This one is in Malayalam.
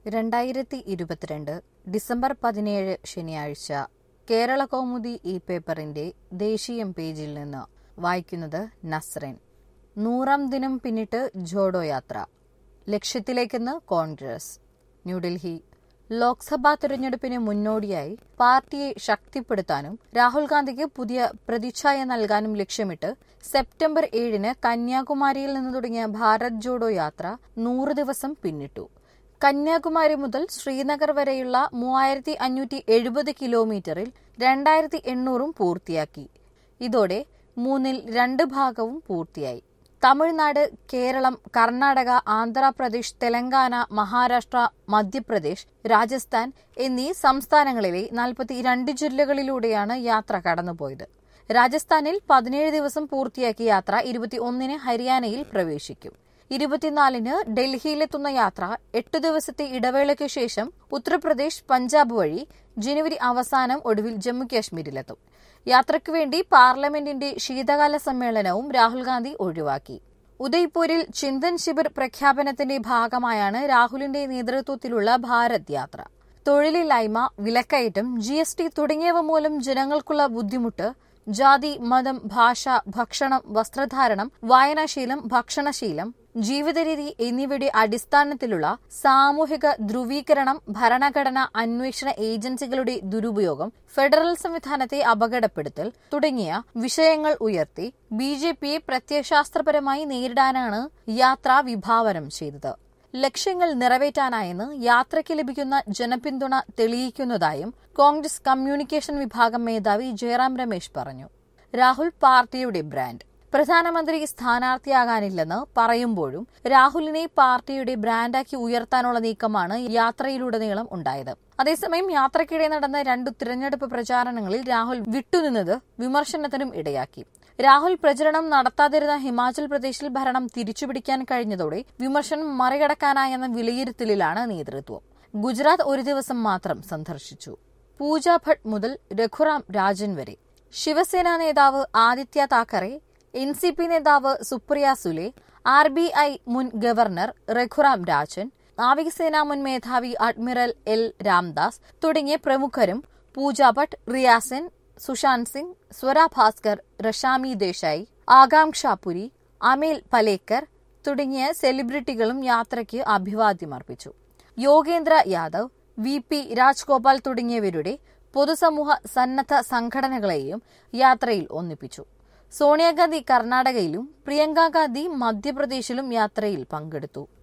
രണ്ടായിരത്തി ഇരുപത്തിരണ്ട് ഡിസംബർ പതിനേഴ് ശനിയാഴ്ച കേരള കൗമുദി ഈ പേപ്പറിന്റെ ദേശീയം പേജിൽ നിന്ന് വായിക്കുന്നത് നസ്രൻ നൂറാം ദിനം പിന്നിട്ട് ജോഡോ യാത്ര ലക്ഷ്യത്തിലേക്കെന്ന് കോൺഗ്രസ് ന്യൂഡൽഹി ലോക്സഭാ തെരഞ്ഞെടുപ്പിന് മുന്നോടിയായി പാർട്ടിയെ ശക്തിപ്പെടുത്താനും രാഹുൽ ഗാന്ധിക്ക് പുതിയ പ്രതിച്ഛായ നൽകാനും ലക്ഷ്യമിട്ട് സെപ്റ്റംബർ ഏഴിന് കന്യാകുമാരിയിൽ നിന്ന് തുടങ്ങിയ ഭാരത് ജോഡോ യാത്ര നൂറ് ദിവസം പിന്നിട്ടു കന്യാകുമാരി മുതൽ ശ്രീനഗർ വരെയുള്ള മൂവായിരത്തി അഞ്ഞൂറ്റി എഴുപത് കിലോമീറ്ററിൽ രണ്ടായിരത്തി എണ്ണൂറും പൂർത്തിയാക്കി ഇതോടെ മൂന്നിൽ രണ്ട് ഭാഗവും പൂർത്തിയായി തമിഴ്നാട് കേരളം കർണാടക ആന്ധ്രാപ്രദേശ് തെലങ്കാന മഹാരാഷ്ട്ര മധ്യപ്രദേശ് രാജസ്ഥാൻ എന്നീ സംസ്ഥാനങ്ങളിലെ നാൽപ്പത്തിരണ്ട് ജില്ലകളിലൂടെയാണ് യാത്ര കടന്നുപോയത് രാജസ്ഥാനിൽ പതിനേഴ് ദിവസം പൂർത്തിയാക്കിയ യാത്ര ഇരുപത്തിയൊന്നിന് ഹരിയാനയിൽ പ്രവേശിക്കും ഇരുപത്തിനാലിന് ഡൽഹിയിലെത്തുന്ന യാത്ര എട്ട് ദിവസത്തെ ഇടവേളയ്ക്ക് ശേഷം ഉത്തർപ്രദേശ് പഞ്ചാബ് വഴി ജനുവരി അവസാനം ഒടുവിൽ ജമ്മുകാശ്മീരിലെത്തും യാത്രയ്ക്കു വേണ്ടി പാർലമെന്റിന്റെ ശീതകാല സമ്മേളനവും രാഹുൽ ഗാന്ധി ഒഴിവാക്കി ഉദയ്പൂരിൽ ചിന്തൻ ശിബിർ പ്രഖ്യാപനത്തിന്റെ ഭാഗമായാണ് രാഹുലിന്റെ നേതൃത്വത്തിലുള്ള ഭാരത് യാത്ര തൊഴിലില്ലായ്മ വിലക്കയറ്റം ജി എസ് ടി തുടങ്ങിയവ മൂലം ജനങ്ങൾക്കുള്ള ബുദ്ധിമുട്ട് ജാതി മതം ഭാഷ ഭക്ഷണം വസ്ത്രധാരണം വായനാശീലം ഭക്ഷണശീലം ജീവിതരീതി എന്നിവയുടെ അടിസ്ഥാനത്തിലുള്ള സാമൂഹിക ധ്രുവീകരണം ഭരണഘടന അന്വേഷണ ഏജൻസികളുടെ ദുരുപയോഗം ഫെഡറൽ സംവിധാനത്തെ അപകടപ്പെടുത്തൽ തുടങ്ങിയ വിഷയങ്ങൾ ഉയർത്തി ബി ജെ പിയെ പ്രത്യയശാസ്ത്രപരമായി നേരിടാനാണ് യാത്ര വിഭാവനം ചെയ്തത് ലക്ഷ്യങ്ങൾ നിറവേറ്റാനായെന്ന് യാത്രയ്ക്ക് ലഭിക്കുന്ന ജനപിന്തുണ തെളിയിക്കുന്നതായും കോൺഗ്രസ് കമ്മ്യൂണിക്കേഷൻ വിഭാഗം മേധാവി ജയറാം രമേശ് പറഞ്ഞു രാഹുൽ പാർട്ടിയുടെ ബ്രാൻഡ് പ്രധാനമന്ത്രി സ്ഥാനാർത്ഥിയാകാനില്ലെന്ന് പറയുമ്പോഴും രാഹുലിനെ പാർട്ടിയുടെ ബ്രാൻഡാക്കി ഉയർത്താനുള്ള നീക്കമാണ് യാത്രയിലുടനീളം ഉണ്ടായത് അതേസമയം യാത്രയ്ക്കിടെ നടന്ന രണ്ടു തിരഞ്ഞെടുപ്പ് പ്രചാരണങ്ങളിൽ രാഹുൽ വിട്ടുനിന്നത് വിമർശനത്തിനും ഇടയാക്കി രാഹുൽ പ്രചരണം നടത്താതിരുന്ന ഹിമാചൽ പ്രദേശിൽ ഭരണം തിരിച്ചുപിടിക്കാൻ കഴിഞ്ഞതോടെ വിമർശനം മറികടക്കാനായെന്ന വിലയിരുത്തലിലാണ് നേതൃത്വം ഗുജറാത്ത് ഒരു ദിവസം മാത്രം സന്ദർശിച്ചു പൂജ ഭട്ട് മുതൽ രഘുറാം രാജൻ വരെ ശിവസേന നേതാവ് Aaditya Thackeray N C P നേതാവ് Supriya Sule R B I മുൻ ഗവർണർ രഘുറാം രാജൻ നാവികസേനാ മുൻ മേധാവി അഡ്മിറൽ എൽ രാംദാസ് തുടങ്ങിയ പ്രമുഖരും പൂജ ഭട്ട് റിയാസിൻ സുശാന്ത് സിംഗ് സ്വര ഭാസ്കർ റഷാമി ദേശായി ആകാംക്ഷ പുരി അമേൽ പലേക്കർ തുടങ്ങിയ സെലിബ്രിറ്റികളും യാത്രയ്ക്ക് അഭിവാദ്യമർപ്പിച്ചു യോഗേന്ദ്ര യാദവ് വി പി രാജ്ഗോപാൽ തുടങ്ങിയവരുടെ പൊതുസമൂഹ സന്നദ്ധ സംഘടനകളെയും യാത്രയിൽ ഒന്നിപ്പിച്ചു സോണിയാഗാന്ധി കർണാടകയിലും പ്രിയങ്ക ഗാന്ധി മധ്യപ്രദേശിലും യാത്രയിൽ പങ്കെടുത്തു